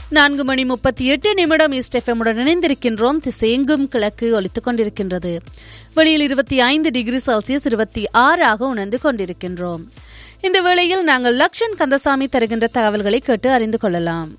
நான்கு மணி முப்பத்தி எட்டு நிமிடம் ஈஸ்ட் எஃப்எம்முடன் இணைந்திருக்கின்றோம் திசையெங்கும் கிழக்கு ஒலித்துக் கொண்டிருக்கின்றது வெளியில் இருபத்தி ஐந்து டிகிரி செல்சியஸ் இருபத்தி ஆறாக உணர்ந்து கொண்டிருக்கின்றோம் இந்த வேளையில் நாங்கள் லக்ஷன் கந்தசாமி தருகின்ற தகவல்களை கேட்டு அறிந்து கொள்ளலாம்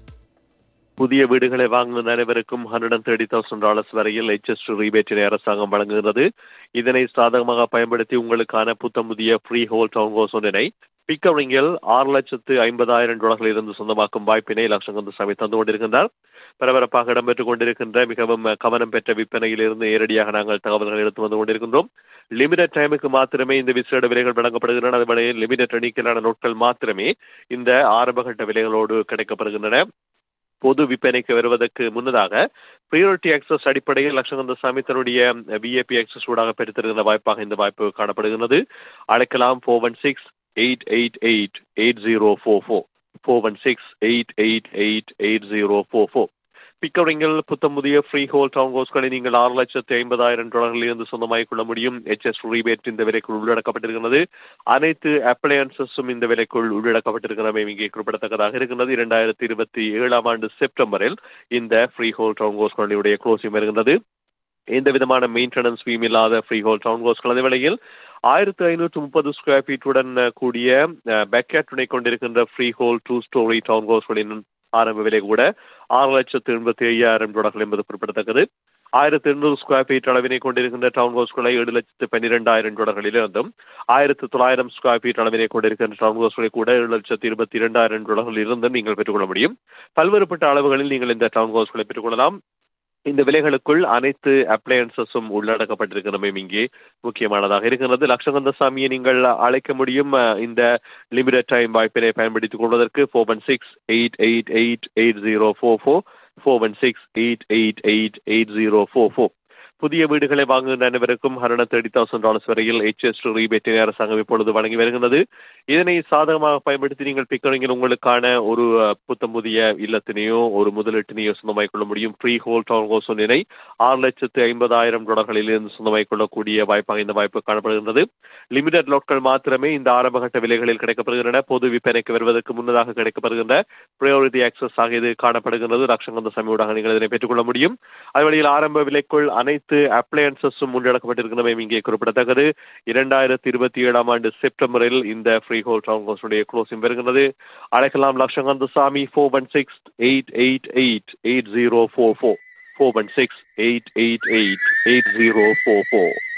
புதிய வீடுகளை வாங்கும் அனைவருக்கும் hundred and thirty thousand dollars வரையில் ஹெச்எஸ் ரீபேட்டினை அரசாங்கம் வழங்குகிறது இதனை சாதகமாக பயன்படுத்தி உங்களுக்கான புத்தம் புதிய ஃப்ரீ ஹோல் டவுன் ஹோஸ் ஒன்றினை பிக்கரிங்கில் ஆறு லட்சத்து ஐம்பதாயிரம் டாலர்களில் இருந்து சொந்தமாக்கும் வாய்ப்பினை லட்சங்கந்தசாமி தந்து கொண்டிருக்கின்றார் பரபரப்பாக இடம்பெற்றுக் கொண்டிருக்கின்ற மிகவும் கவனம் பெற்ற விற்பனையில் இருந்து நேரடியாக நாங்கள் தகவல்கள் எடுத்து வந்து கொண்டிருக்கின்றோம் லிமிடெட் டைமுக்கு மாத்திரமே இந்த விசேட விலைகள் வழங்கப்படுகின்றன அது வழியில் லிமிடெட் எண்ணிக்கையிலான நாட்கள் மாத்திரமே இந்த ஆரம்பகட்ட விலைகளோடு கிடைக்கப்படுகின்றன பொது விற்பனைக்கு வருவதற்கு முன்னதாக பிரியாரிட்டி ஆக்சஸ் அடிப்படையில் லட்சகந்தசாமி தன்னுடைய விஏபி ஆக்சஸ் ஊடாக பெற்றுத்தருகின்ற வாய்ப்பாக இந்த வாய்ப்பு காணப்படுகிறது அழைக்கலாம் four one six eight eight eight eight zero four four four one six eight eight eight eight zero four four பிக்கரிங்கில் புத்தம் புதிய ஃப்ரீ ஹோல் டவுன் ஹவுஸ்களை நீங்கள் ஆறு லட்சத்தி ஐம்பதாயிரம் டாலர்களில் இருந்து சொந்தமாகிக் கொள்ள முடியும் எச்எஸ் ரீபேட் இந்த விலைக்குள் உள்ளடக்கப்பட்டிருக்கிறது அனைத்து அப்ளையன்சஸும் இந்த விலைக்குள் உள்ளடக்கப்பட்டிருக்கிறவை இங்கே குறிப்பிடத்தக்கதாக இருக்கிறது இரண்டாயிரத்தி இருபத்தி ஏழாம் ஆண்டு செப்டம்பரில் இந்த ஃப்ரீ ஹோல் டவுன் ஹவுஸ்களுடைய க்ளோசிங் வருகின்றது எந்த விதமான மெயின்டெனன்ஸ் ஃபீம் இல்லாத ஃப்ரீ ஹோல் டவுன் ஹவுஸ்கள் அதே வேளையில் ஆயிரத்தி ஐநூற்று முப்பது ஸ்கொயர் ஃபீட்டுடன் கூடிய பேக்கேட் துணை கொண்டிருக்கின்ற freehold two storey town ஹவுஸ்களின் ஆரம்ப விலை கூட ஆறு லட்சத்து எண்பத்தி ஐயாயிரம் டாலர்கள் என்பது குறிப்பிடத்தக்கது ஆயிரத்தி எண்ணூறு ஸ்கொயர் ஃபீட் அளவினை கொண்டிருக்கின்ற டவுன் ஹவுஸ்களை ஏழு லட்சத்து பன்னிரெண்டாயிரம் டாலர்களில் இருந்தும் ஆயிரத்து தொள்ளாயிரம் ஸ்கொயர் ஃபீட் அளவினை கொண்டிருக்கின்ற டவுன் ஹவுஸ்களை கூட ஏழு லட்சத்து இருபத்தி இரண்டாயிரம் டாலர்களில் இருந்தும் நீங்கள் பெற்றுக்கொள்ள முடியும் பல்வேறுபட்ட அளவுகளில் நீங்கள் இந்த டவுன் ஹவுஸ்களை பெற்றுக்கொள்ளலாம் இந்த விலைகளுக்குள் அனைத்து அப்ளையன்சஸும் உள்ளடக்கப்பட்டிருக்கிறமே இங்கே முக்கியமானதாக இருக்கிறது லட்சகந்தசாமியை நீங்கள் அழைக்க முடியும் இந்த லிமிடெட் டைம் வாய்ப்பினை பயன்படுத்திக் கொள்வதற்கு four one six eight eight eight eight zero four four four one six eight eight eight eight zero four four புதிய வீடுகளை வாங்குகின்ற அனைவருக்கும் ஹண்ட்ரட் தேர்ட்டி தௌசண்ட் டாலர்ஸ் வரையில் ஹெச்எஸ் டூ ரீபேட்டினை அரசாங்கம் இப்பொழுது வழங்கி வருகிறது இதனை சாதகமாக பயன்படுத்தி நீங்கள் பிக்கரிங்கில் உங்களுக்கான ஒரு புத்தம் புதிய இல்லத்தினையோ ஒரு முதலீட்டினையோ சொந்தமாய் கொள்ள முடியும் ஃப்ரீ ஹோல் டவுன் ஹோஸ் ஒன்றினை ஆறு லட்சத்து ஐம்பதாயிரம் டாலர்களில் இருந்து சொந்தமாய் கொள்ளக்கூடிய வாய்ப்பாக இந்த வாய்ப்பு காணப்படுகின்றது லிமிடெட் லோட்கள் மாத்திரமே இந்த ஆரம்பகட்ட விலைகளில் கிடைக்கப்படுகின்றன பொது விற்பனைக்கு வருவதற்கு முன்னதாக கிடைக்கப்படுகின்ற ப்ரையாரிட்டி ஆக்சஸ் ஆகியது காணப்படுகின்றது லட்சங்கந்த சமையூடாக நீங்கள் இதனை பெற்றுக்கொள்ள முடியும் அது வழியில் ஆரம்ப விலைக்குள் அனைத்து அனைத்து அப்ளையன்சஸும் உள்ளடக்கப்பட்டிருக்கிறவை இங்கே குறிப்பிடத்தக்கது இரண்டாயிரத்தி இருபத்தி ஏழாம் ஆண்டு செப்டம்பரில் இந்த ஃப்ரீ ஹோல் டவுன் ஹவுஸுடைய க்ளோசிங் வருகிறது அழைக்கலாம் லட்சங்கந்த சாமி four one six eight eight eight eight zero four four four one six eight eight eight eight zero four four